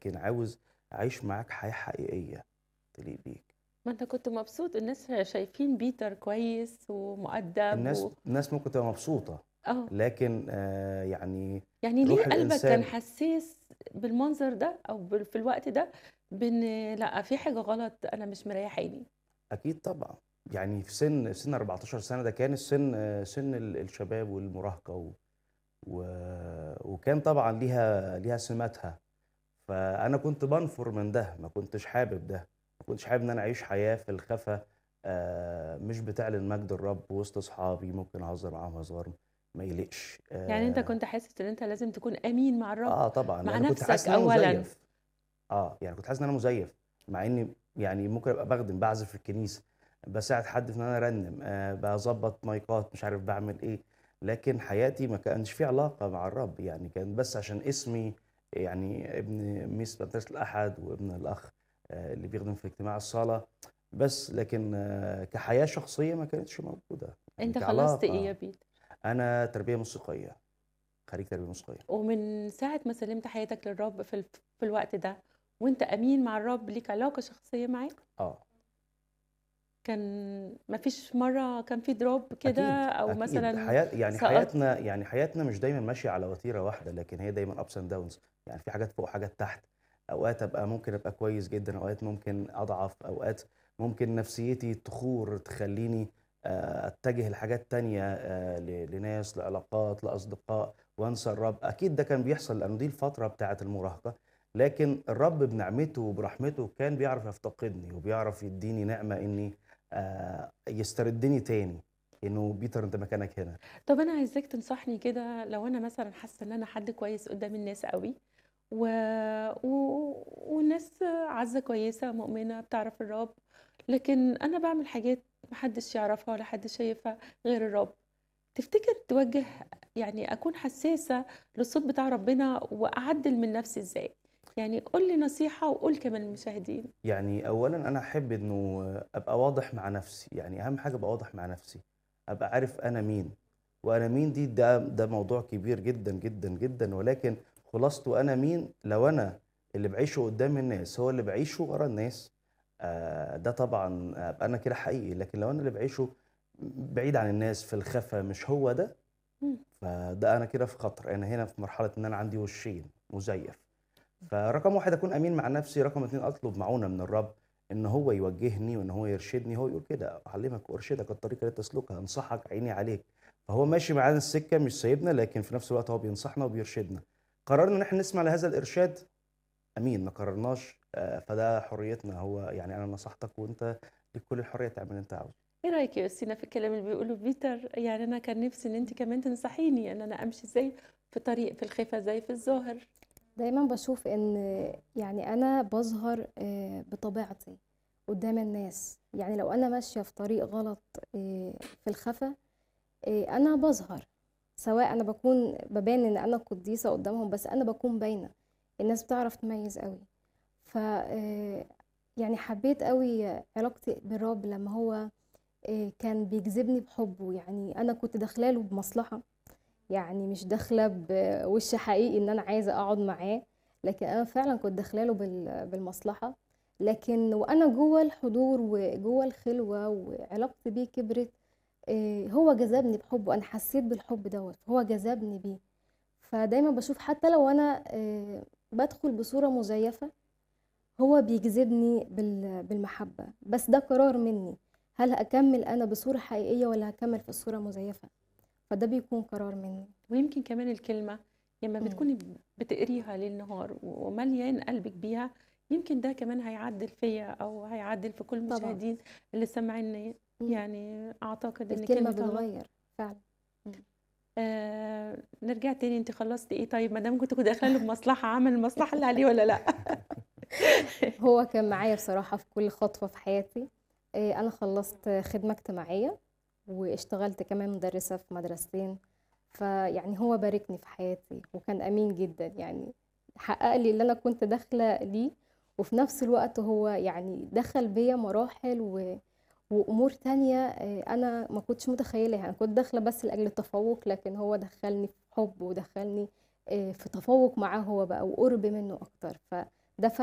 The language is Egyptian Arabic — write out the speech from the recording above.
لكن عاوز أعيش معاك حياة حقيقية تليق بيك ما أنت كنت مبسوط الناس شايفين بيتر كويس ومؤدب الناس و الناس ممكن تبقى مبسوطة آه. لكن آه يعني يعني ليه روح قلبك كان الإنسان حساس بالمنظر ده أو بال في الوقت ده بإن لأ في حاجة غلط أنا مش مريحاني؟ أكيد طبعًا، يعني في سن في سن 14 سنة ده كان السن سن ال الشباب والمراهقة و و وكان طبعًا ليها ليها سماتها، فأنا كنت بانفر من ده، ما كنتش حابب ده، ما كنتش حابب إن أنا أعيش حياة في الخفا آآ مش بتعلن مجد الرب وسط أصحابي، ممكن أهزر معاهم هزار ما يليقش يعني أنت آآ كنت حاسس إن أنت لازم تكون أمين مع الرب، آه طبعًا، مع لأن كنت حاسس نفسك إن أنا أولًا. مزيف. آه، يعني كنت حاسس إن أنا مزيف، مع إني يعني ممكن أبقى باخدم، باعزف في الكنيسة، باساعد حد في إن أنا أرنم، آآ باضبط مايكات، مش عارف باعمل إيه، لكن حياتي ما كانش في علاقة مع الرب، يعني كان بس عشان اسمي يعني ابن ميس مدرسة الأحد وابن الأخ آآ اللي بيخدم في اجتماع الصلاة، بس لكن كحياة شخصية ما كانتش موجودة، يعني أنت خلصت إيه يا كعلاقة بيتر؟ أنا تربية موسيقية، خريج تربية موسيقية. ومن ساعة ما سلمت حياتك للرب في ال في الوقت ده وأنت أمين مع الرب ليك علاقة شخصية معاه؟ آه. كان ما فيش مرة كان في drop كده أكيد، أو أكيد، مثلًا حياة يعني سقطت؟ حياتنا يعني حياتنا مش دايمًا ماشية على وتيرة واحدة، لكن هي دايمًا ups and downs يعني في حاجات فوق وحاجات تحت، أوقات أبقى ممكن أبقى كويس جدًا، أوقات ممكن أضعف، أوقات ممكن نفسيتي تخور تخلّيني آآ أتجه لحاجات تانية آآ ل لناس، لعلاقات، لأصدقاء وأنسى الرب، أكيد ده كان بيحصل لأنه دي الفترة بتاعة المراهقة، لكن الرب بنعمته وبرحمته كان بيعرف يفتقدني وبيعرف يدّيني نعمة إني آآ يستردني تاني، إنه بيتر أنت مكانك هنا. طب أنا عايزاك تنصحني كده لو أنا مثلًا حاسة إن أنا حد كويس قدام الناس أوي و و والناس عازة كويسة مؤمنة بتعرف الرب، لكن أنا باعمل حاجات ما حدش يعرفها ولا حد شايفها غير الرب، تفتكر توجه يعني أكون حساسة للصوت بتاع ربنا وأعدل من نفسي إزاي؟ يعني قُل لي نصيحة وقُل كمان للمشاهدين. يعني أولًا أنا أحب إنه أبقى واضح مع نفسي، يعني أهم حاجة أبقى واضح مع نفسي، أبقى عارف أنا مين، وأنا مين دي ده ده موضوع كبير جدًا، جدًا، جدًا، ولكن خلاصته أنا مين لو أنا اللي باعيشه قدام الناس هو اللي باعيشه ورا الناس آآ ده طبعًا أبقى أنا كده حقيقي، لكن لو أنا اللي باعيشه بعيد عن الناس في الخفا مش هو ده، إمم. فده أنا كده في خطر، أنا هنا في مرحلة إن أنا عندي وشين، مزيف. فرقم 1 أكون أمين مع نفسي، رقم 2 أطلب معونة من الرب إن هو يوجهني وإن هو يرشدني، هو يقول كده أعلمك وأرشدك الطريق التي تسلكها، أنصحك عيني عليك، فهو ماشي معانا السكة مش سايبنا لكن في نفس الوقت هو بينصحنا وبيرشدنا. قررنا إن إحنا نسمع لهذا الإرشاد أمين، ما قررناش آآ فده حريتنا، هو يعني أنا نصحتك وأنت ليك كل الحرية تعمل اللي أنت عاوزه. إيه رأيك يا يوستينا في الكلام اللي بيقوله بيتر؟ يعني أنا كان نفسي إن أنتِ كمان تنصحيني إن أنا أمشي إزاي في طريق في الخفا زي في الظاهر. دايمًا باشوف إن يعني أنا باظهر آآ بطبيعتي قدام الناس، يعني لو أنا ماشية في طريق غلط آآ في الخفا آآ أنا باظهر، سواء أنا باكون بابان إن أنا قديسة قدامهم بس أنا باكون باينة، الناس بتعرف تميز أوي. ف آآ يعني حبيت أوي علاقتي بالرب لما هو آآ كان بيجذبني بحبه، يعني أنا كنت داخلة له بمصلحة، يعني مش داخلة بوش حقيقي إن أنا عايزة أقعد معاه، لكن أنا فعلًا كنت داخلة له بال بالمصلحة، لكن وأنا جوه الحضور وجوه الخلوة وعلاقتي بيه كبرت آآ هو جذبني بحبه، أنا حسيت بالحب دوّة، هو جذبني بيه. فدايمًا باشوف حتى لو أنا آآ بادخل بصورة مزيفة، هو بيجذبني بال بالمحبة، بس ده قرار مني، هل هاكمل أنا بصورة حقيقية والّا هاكمل في الصورة مزيفة؟ فده بيكون قرار مني. ويمكن كمان الكلمة لما إمم. بتكوني بتقريها ليل نهار ومليان قلبك بيها، يمكن ده كمان هيعدل فيّا أو هيعدل في كل طبعًا. المشاهدين اللي سامعينّي، إمم. يعني أعتقد إن الكلمة كلمة الله بتغيّر فعلًا. إمم. آآ نرجع تاني أنتِ خلصتِ إيه طيب ما دام كنتِ داخلة له بمصلحة، عمل المصلحة اللي عليه والّا لأ؟ هو كان معايا بصراحة في كل خطوة في حياتي، آآ أنا خلّصت خدمة اجتماعية، واشتغلت كمان مدرسة في مدرستين، فيعني هو باركني في حياتي وكان أمين جدًا، يعني حقق لي اللي أنا كنت داخلة ليه، وفي نفس الوقت هو يعني دخل بيّا مراحل و وأمور تانية آآ أنا ما كنتش متخيلاها، أنا كنت داخلة بس لأجل التفوق، لكن هو دخلني في حب ودخلني آآ في تفوق معاه هو بقى وقرب منه أكتر، ده فرق